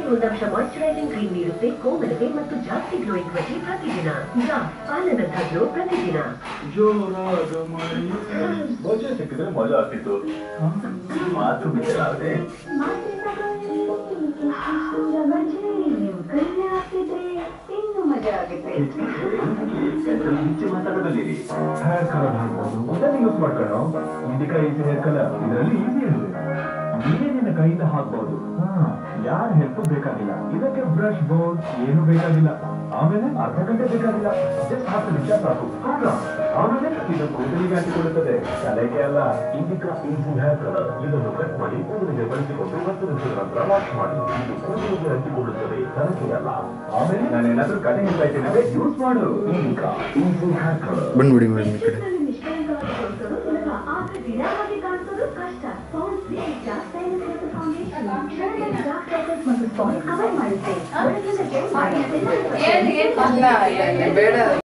ಒಂದಂಶ moisturising cream ನೀಡುತ್ತೆ ಕೋಮಲತೆ ಮತ್ತು ಜಾಸ್ತಿ ಗ್ಲೋಯಿಂಗ್ ತ್ವಚೆ ಪ್ರತಿದಿನ ಈಗ ಪಾಲನಂಥ ಗ್ಲೋ ಪ್ರತಿದಿನ ಜೋರಾದ ಮಳೆ ಮಜಾ ಸಿಕ್ಕಿದ್ರೆ ಮಜಾ ಆಗ್ತಿತ್ತು ಮಾತು ಬಿಟ್ಟಲಾಗದೆ ಹೆಚ್ಚು ಮಾತಾಡೋದಿರಿ ಹೇರ್ ಕಲರ್ ಹಾಕ್ಬೋದು ಇದನ್ನು ಯೂಸ್ ಮಾಡ್ಕೊಳ್ಳೋ ಇಂಡಿಕಾ ಈಸಿ ಹೇರ್ ಕಲರ್ ಇದರಲ್ಲಿ ಈಸಿ ಇರುತ್ತೆ ನೀವೇ ನಿನ್ನ ಕೈಯಿಂದ ಹಾಕ್ಬೋದು ಯಾರ ಹೆಲ್ಪ್ ಬೇಕಾಗಿಲ್ಲ ಇದಕ್ಕೆ ಬ್ರಷ್ ಬೋಲ್ ಏನು ಬೇಕಾಗಿಲ್ಲ ಆಮೇಲೆ ಅರ್ಧ ಗಂಟೆ ಬೇಕಾಗಿಲ್ಲ ಜಸ್ಟ್ ಹತ್ತು ನಿಮಿಷ ಸಾಕು ಪ್ರೋಗ್ರಾಮ್ ಆಮೇಲೆ ಇದು ಕೂದಲಿಗೆ ಹಾಕಿಕೊಳ್ಳುತ್ತದೆ ತಲೆಗೆ ಅಲ್ಲ ಇಂಡಿಕಾ ಈಸಿ ಹೇರ್ ಕಲರ್ ಇದನ್ನು ಕಟ್ ಮಾಡಿ ಕೂದಲಿಗೆ ಬಳಸಿಕೊಂಡು ಹತ್ತು ನಿಮಿಷದ ನಂತರ ವಾಶ್ ಮಾಡಿ ಇದು ಕೂದಲಿಗೆ ಹಂಚಿಕೊಳ್ಳುತ್ತದೆ ತಲೆಗೆ ಅಲ್ಲ ಆಮೇಲೆ ನಾನು ಏನಾದ್ರೂ ಕಟಿಂಗ್ ಇರ್ತೈತೆ ಯೂಸ್ ಮಾಡು ಇಂಡಿಕಾ ಈಸಿ ಹೇರ್ ಕಲರ್ ಬಂದ್ಬಿಡಿ ಮೇಡಮ್ ಈ ಕಡೆ ನಿಷ್ಕಳಂಕವಾಗಿ ತೋರಿಸೋದು ಸುಲಭ ಆದ್ರೆ ದಿನವಾಗಿ ಕಾಣಿಸೋದು ಕಷ್ಟ ಪೌಂಡ್ ಜಾಸ್ತಿ ಫೌಂಡೇಶನ್ ಕ್ಷಣದಲ್ಲಿ ಡಾರ್ಕ್ ಸರ್ಕಲ್ಸ್ ಮತ್ತು ಸ್ಪಾಟ್ ಕವರ್ ಮಾಡುತ್ತೆ ಬೆಳಗಿನ ಜೆಲ್ ಮಾಡಿ ಏನು ಏನು ಇಲ್ಲ ಇಲ್ಲ ಇಲ್ಲ ಬೇಡ